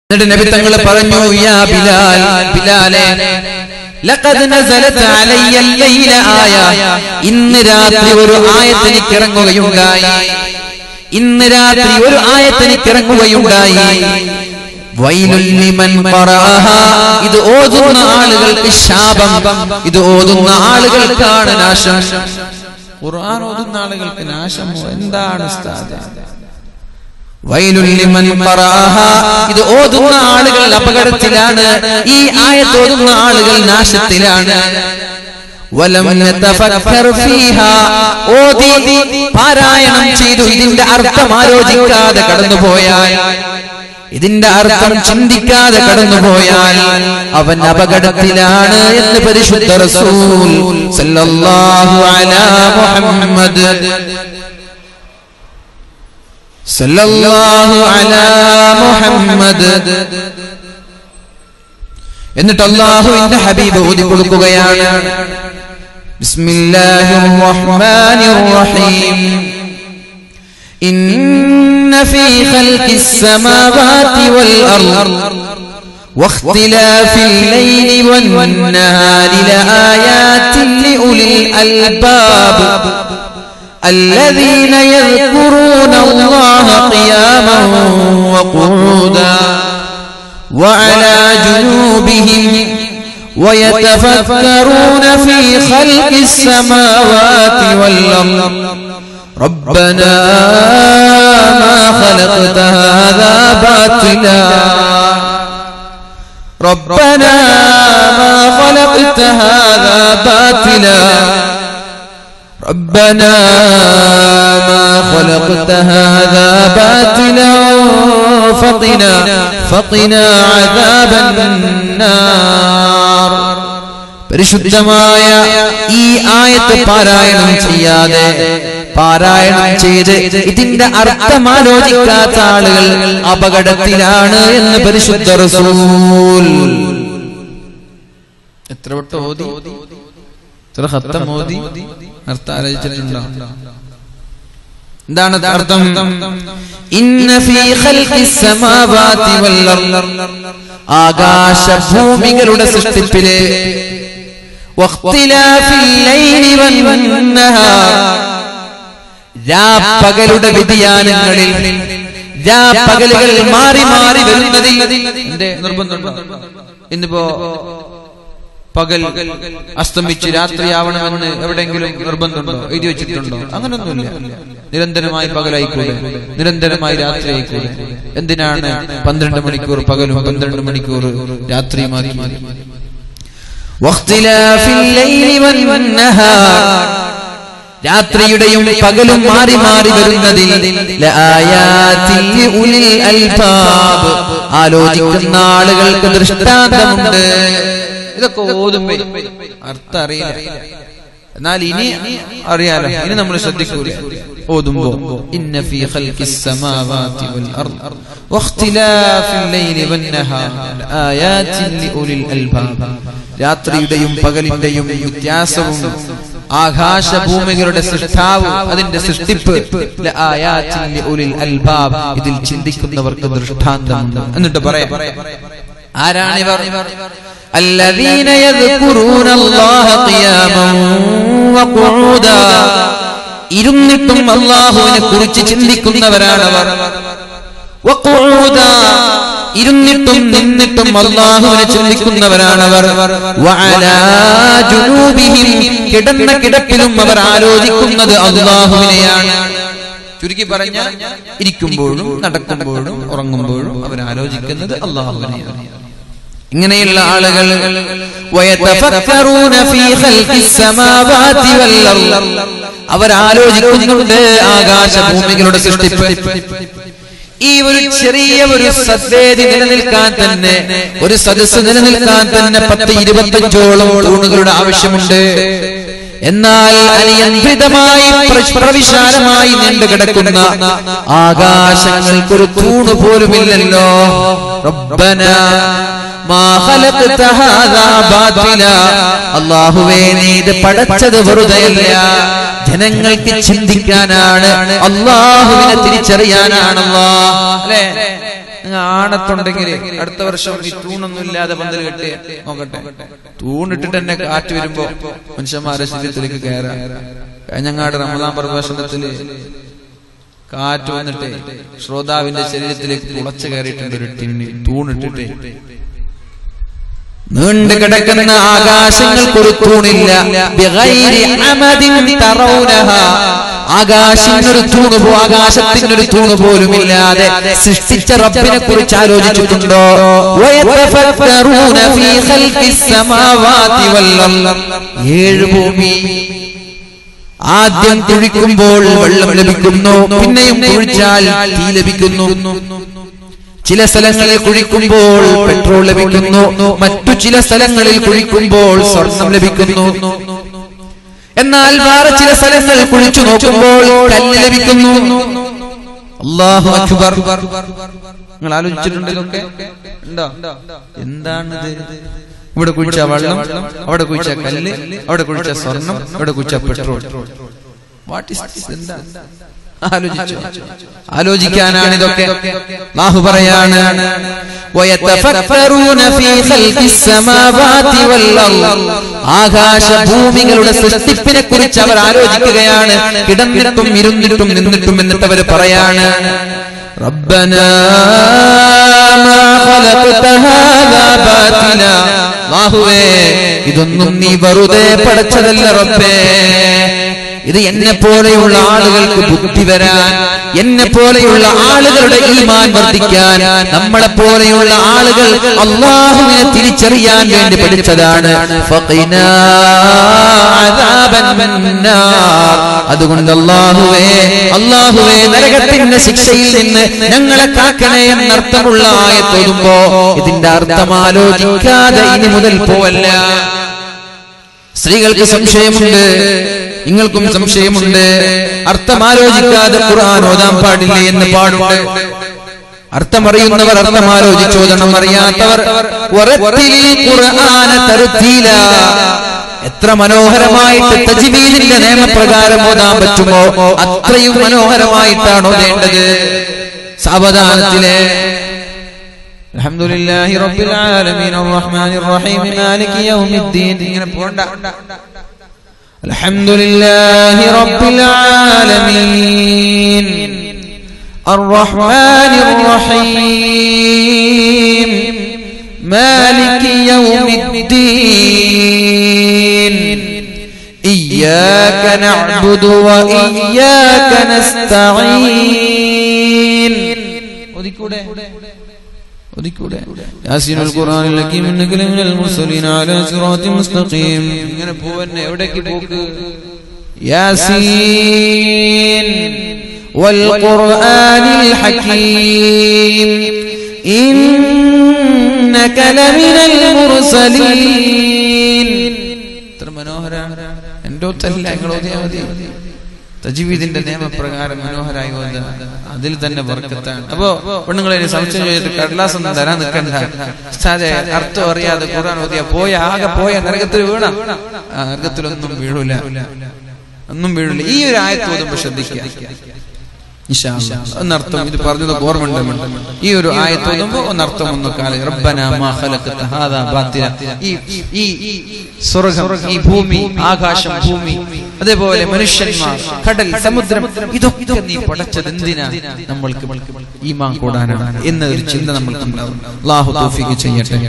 എന്നിട്ട് നബി തങ്ങൾ പറഞ്ഞു യാ ബിലാൽ ബിലാലെ ലഖദ് നസലത് അലയ്യ ലൈല ആയ ഇന്ന് രാത്രി ഒരു ആയത്ത് എനിക്ക് ഇറങ്ങുകയുണ്ടായി ഇന്ന് രാത്രി ഒരു ആയത്ത് എനിക്ക് ഇറങ്ങുകയുണ്ടായി വൈലുൽ ലിമൻ ഖറഅഹ ഇത് ഓതുന്ന ആളുകൾക്ക് ശാപം ഇത് ഓതുന്ന ആളുകൾക്കാണ് നാശം ഖുർആൻ ഓതുന്ന ആളുകൾക്ക് നാശമോ എന്താണ് ഉസ്താദ് വൈലുൽ ലിമൻ ഖറഅഹ ഇത് ഓതുന്ന ആളുകൾ അപകടത്തിലാണ് ഈ ആയത്ത് ഓതുന്ന ആളുകൾ നാശത്തിലാണ് വലം യതഫക്കർ ഫീഹാ ഓതി പാരായണം ചെയ്തു ഇതിന്റെ അർത്ഥം ആലോചിക്കാതെ കടന്നുപോയാൽ ഇതിന്റെ അർത്ഥം ചിന്തിക്കാതെ കടന്നുപോയാൽ അവൻ അപകടത്തിലാണ് എന്ന് പരിശുദ്ധ റസൂൽ സല്ലല്ലാഹു അലാ മുഹമ്മദ് സല്ലല്ലാഹു അലാ മുഹമ്മദ് എന്നിട്ട് അള്ളാഹുവിന്റെ ഹബീബ് ഓതി കൊടുക്കുകയാണ് ബിസ്മില്ലാഹിർ റഹ്മാനിർ റഹീം إن في خلق السماوات والأرض واختلاف الليل والنهار لآيات لأولي الألباب الذين يذكرون الله قياما وقعودا وعلى جنوبهم ويتفكرون في خلق السماوات والأرض ربنا ما خلقت هذا باطلا ربنا ما خلقت هذا باطلا ربنا ما خلقت هذا باطلا فقنا فقنا عذاب النار പരിശുദ്ധമായ ഈ ആയത്ത് പാരായണം ചെയ്യാതെ പാരായണം ചെയ്ത് ഇതിന്റെ അർത്ഥം ആലോചിക്കാത്ത ആളുകൾ അപകടത്തിലാണ് എന്ന് പരിശുദ്ധ റസൂൽ എത്ര വട്ടം ഓതി എത്ര ഹത്തം ഓതി അർത്ഥം ആലോചിച്ചിട്ടുണ്ടോ എന്താണ് അർത്ഥം ഇന്ന ഫീ ഖൽഖിസ് സമാവാതി വൽ അർദ് ആകാശ ഭൂമികളുടെ സൃഷ്ടിപ്പില് വഖ്തിലാഫിൽ ലൈലി വൻ നഹാർ രാപ്പകലുടെ വ്യതിയാനങ്ങളിൽ രാപ്പകലുകൾ മാറി മാറി വരുന്നതിൽ എന്തേ നിർബന്ധമുണ്ടോ ഇന്നിപ്പോ പകൽ അസ്തമിച്ച് രാത്രിയാവണമെന്ന് എവിടെയെങ്കിലും നിർബന്ധമുണ്ടോ എഴുതി വെച്ചിട്ടുണ്ടോ അങ്ങനൊന്നുമില്ല നിരന്തരമായി പകലായിക്കൂടെ നിരന്തരമായി രാത്രി ആയിക്കൂടെ എന്തിനാണ് പന്ത്രണ്ട് മണിക്കൂർ പകലും പന്ത്രണ്ട് മണിക്കൂർ രാത്രിയുമായി രാത്രിയുടെയും പകലും മാറി മാറി വരുന്നതിൽ ആലോചിക്കുന്ന ആളുകൾക്ക് ദൃഷ്ടാന്തമുണ്ട് ഇതൊക്കെ ഓതുമ്പോ അർത്ഥം അറിയില്ല എന്നാൽ ഇനി അറിയാലോ ഇനി നമ്മൾ ശ്രദ്ധിക്കൂല ഓതുമ്പോ ഇന്ന ഫീ ഖൽഖിസ് സമാവാതി വൽ അർദ് വഖ്തിലാഫിൽ ലൈലി വൻ നഹാർ ആയാതിൻ ലിഉലിൽ അൽബാബ് രാത്രിയുടെയും പകലിന്റെയും വ്യത്യാസവും ആകാശഭൂമികളുടെ സൃഷ്ടാവ് അതിന്റെ സൃഷ്ടിപ്പ് ആയാതിൻ ലിഉലിൽ അൽബാബ് ഇതിൽ ചിന്തിക്കുന്നവർക്ക് ദൃഷ്ടാന്തമുണ്ട് എന്നിട്ട് പറയാം ആരാണിവർ الذين يذكرون الله قياما وقعودا ഇരുന്നിട്ടും അള്ളാഹുവിനെ കുറിച്ച് ചിന്തിക്കുന്നവരാണവർ ഇരുന്നിട്ടും നിന്നിട്ടും അള്ളാഹുവിനെ ചിന്തിക്കുന്നവരാണവർ കിടന്ന കിടപ്പിലും അവർ ആലോചിക്കുന്നത് അള്ളാഹുവിനെയാണ് ചുരുക്കി പറഞ്ഞ ഇരിക്കുമ്പോഴും നടക്കുമ്പോഴും ഉറങ്ങുമ്പോഴും അവർ ആലോചിക്കുന്നത് അള്ളാഹുവിനെയാണ് ഇങ്ങനെയുള്ള ആളുകൾ അവർ ആലോചിക്കുന്നുണ്ട് ആകാശഭൂമികളുടെ സൃഷ്ടിപ്പ് ഈ ഒരു ചെറിയ ഒരു സദ്വേദി നിലനിൽക്കാൻ തന്നെ ഒരു സദസ് നിലനിൽക്കാൻ തന്നെ പത്ത് ഇരുപത്തഞ്ചോളം തൂണുകളുടെ ആവശ്യമുണ്ട് എന്നാൽ അനിയന്ത്രിതമായി പ്രവിശാലമായി നീണ്ടു കിടക്കുന്ന ആകാശങ്ങൾക്കൊരു തൂണ് പോലുമില്ലല്ലോ റബ്ബന അള്ളാഹുവേ നീ ഇത് പടച്ചത് വെറുതെയല്ല ജനങ്ങൾക്ക് ചിന്തിക്കാനാണ് അള്ളാഹുവിനെ തിരിച്ചറിയാനാണല്ലോ അല്ലേ അങ്ങ് ആണത്തുണ്ടെങ്കിൽ അടുത്ത വർഷം ഈ തൂണൊന്നും ഇല്ലാതെ പന്തൽ കെട്ടി നോക്കട്ടെ തൂണിട്ടിട്ട് തന്നെ കാറ്റ് വരുമ്പോ മനുഷ്യന്മാരെ ശരീരത്തിലേക്ക് കയറാം കഴിഞ്ഞങ്ങാട് റമദാൻ പ്രഭാഷണത്തില് കാറ്റ് വന്നിട്ട് ശ്രോതാവിന്റെ ശരീരത്തിലേക്ക് തുളച്ചു കയറിയിട്ടുണ്ട് ഒരു ടിന്നി തൂണിട്ടിട്ട് നീണ്ടു കിടക്കുന്ന ആകാശങ്ങൾക്കൊരു തൂണില്ല ബിഗൈരി അമദിൻ തറൗനഹ. ആകാശത്തിനൊരു തൂണ് പോ ആകാശത്തിനൊരു തൂണ് പോലും ഇല്ലാതെ സൃഷ്ടിച്ച റബ്ബിനെ കുറിച്ച് ആലോചിച്ചിട്ടുണ്ടോ വയതഫക്കറൂന ഫീ ഖൽഖിസ് സമാവാതി വൽ അർള്. ഏഴ് ഭൂമി ആദ്യം കുഴിക്കുമ്പോൾ വെള്ളം ലഭിക്കുന്നു പിന്നെയും കുഴിച്ചാൽ തീ ലഭിക്കുന്നു ചില സ്ഥലങ്ങളിൽ കുഴിക്കുമ്പോൾ പെട്രോൾ ലഭിക്കുന്നു മറ്റു ചില സ്ഥലങ്ങളിൽ കുഴിക്കുമ്പോൾ സ്വർണം ലഭിക്കുന്നു എന്നാൽ വേറെ ചില സ്ഥലങ്ങൾ കുഴിച്ചു നോക്കുമ്പോൾ കല്ല് ലഭിക്കുന്നു അല്ലാഹു അക്ബർ നിങ്ങൾ ആലോചിച്ചിട്ടുണ്ട് ഇതൊക്കെ ഉണ്ടോ എന്താണിത് ഇവിടെ കുഴിച്ച വെള്ളം അവിടെ കുഴിച്ച കല്ല് അവിടെ കുഴിച്ച സ്വർണം അവിടെ കുഴിച്ച പെട്രോൾ വാട്ട് ഇസ് എന്താ ആലോചിച്ചു ആലോചിക്കാനാണ് ഇതൊക്കെ അല്ലാഹു പറയാണ് വയതഫക്കറൂന ഫീ ഖൽഖിസ് സമാവാതി വൽ അർള്. ആകാശ ഭൂമികളുടെ സൃഷ്ടിപ്പിനെ കുറിച്ച് അവർ ആലോചിക്കുകയാണ് കിടന്നിട്ടും ഇരുന്നിട്ടും നിന്നിട്ടും എന്നിട്ട് അവർ പറയാണ് ربنا ما خلقت هذا باطلا അല്ലാഹുവേ ഇതൊന്നും നീ വെറുതെ പടച്ചതല്ല റബ്ബേ ഇത് എന്നെ പോലെയുള്ള ആളുകൾക്ക് ബുദ്ധി വരാൻ എന്നെ പോലെയുള്ള ആളുകളുടെ ഈമാൻ വർദ്ധിക്കാൻ നമ്മളെ പോലെയുള്ള ആളുകൾ അള്ളാഹുവിനെ തിരിച്ചറിയാൻ വേണ്ടി പഠിച്ചതാണ് ഫഖിനാ അദാബൻ മന്നാർ. അതുകൊണ്ട് അള്ളാഹുവേ അള്ളാഹുവേ നരകത്തിന്റെ ശിക്ഷയിൽ നിന്ന് ഞങ്ങളെ കാക്കണേ എന്നർത്ഥമുള്ള ആയത്തോതുമ്പോ ഇതിന്റെ അർത്ഥം ആലോചിക്കാതെ ഇനി മുതൽ പോവല്ല സ്ത്രീകൾക്ക് സംശയമുണ്ട് നിങ്ങൾക്കും സംശയമുണ്ട് അർത്ഥം ആലോചിക്കാതെ ഖുർആൻ ഓതാൻ പാടില്ല എന്ന് പാടുണ്ട് അർത്ഥമറിയുന്നവർ അർത്ഥം ആലോചിച്ചോദണം അറിയാത്തവർ ഉറത്തിലിൽ ഖുർആന തരുത്തീല എത്ര മനോഹരമായിട്ട് തജ്വീദിന്റെ നിയമപ്രകാരം ഓതാൻ പറ്റുമോ അത്രയും മനോഹരമായിട്ടാണ് ഓതേണ്ടത് സാവധാനത്തിലെ الحمد لله رب العالمين الرحمن الرحيم مالك يوم الدين ഇങ്ങനെ പോണ്ട الحمد لله رب العالمين الرحمن الرحيم مالك يوم الدين إياك نعبد وإياك نستعين ഒതുക്കൂടെ ഒതുക്കൂടെ യാസീനുൽ ഖുർആനിൽ ഹകീം ഇന്നക ലമിനൽ മുർസലീൻ അലാ സിറാത്തിൻ മുസ്തഖീം ഇങ്ങനെ പോവന്നെ എവിടേക്ക് പോക്ക് ياسين والقرآن الحكيم إنك لمن المرسلين എത്ര മനോഹരാണ് എന്റെ ഒത്തല്ല നിങ്ങൾ ഓതിയാ മതി തജീവിദിന്റെ നിയമപ്രകാരം മനോഹരായി ഓതുക അതിൽ തന്നെ വർക്കത്താണ് അപ്പോ പെണ്ണുങ്ങളെ ഇനി സംശയം ചോദിച്ചിട്ട് കടലാസ് ഒന്നും തരാൻ നിൽക്കണ്ട ഉസ്താദെ അർത്ഥം അറിയാതെ ഖുർആൻ ഓതിയ പോയ ആകെ പോയ നരകത്തിൽ വീണ ആ നരകത്തിലൊന്നും വീഴൂല ഒന്നും വീഴില്ല ഈ ഒരു ആയത്ത് ഓതുമ്പോ ശ്രദ്ധിക്കുക ഇൻഷാ അല്ലാ. ഒന്നർത്ഥം ഇത് പറഞ്ഞത് ഓർമ്മയുണ്ട് ഈ ഒരു ആയത്ത് ഓതുമ്പോ ഒന്നർത്ഥം ഒന്ന് കാലി റബ്ബന മാ ഖലഖത ഹാദാ ബാത്തില ഈ ഈ ഈ സ്വർഗ്ഗം ഈ ഭൂമി ആകാശം ഭൂമി അതേപോലെ മനുഷ്യന്മാർ കടൽ സമുദ്രം ഇതൊക്കെ നീ പടച്ചത് എന്തിനാ നമ്മൾക്ക് ഈമാൻ കൂടാനാണ് എന്ന ഒരു ചിന്ത നമ്മൾക്ക് ഉണ്ടാവും അല്ലാഹു തൗഫീഖ് ചെയ്യട്ടെ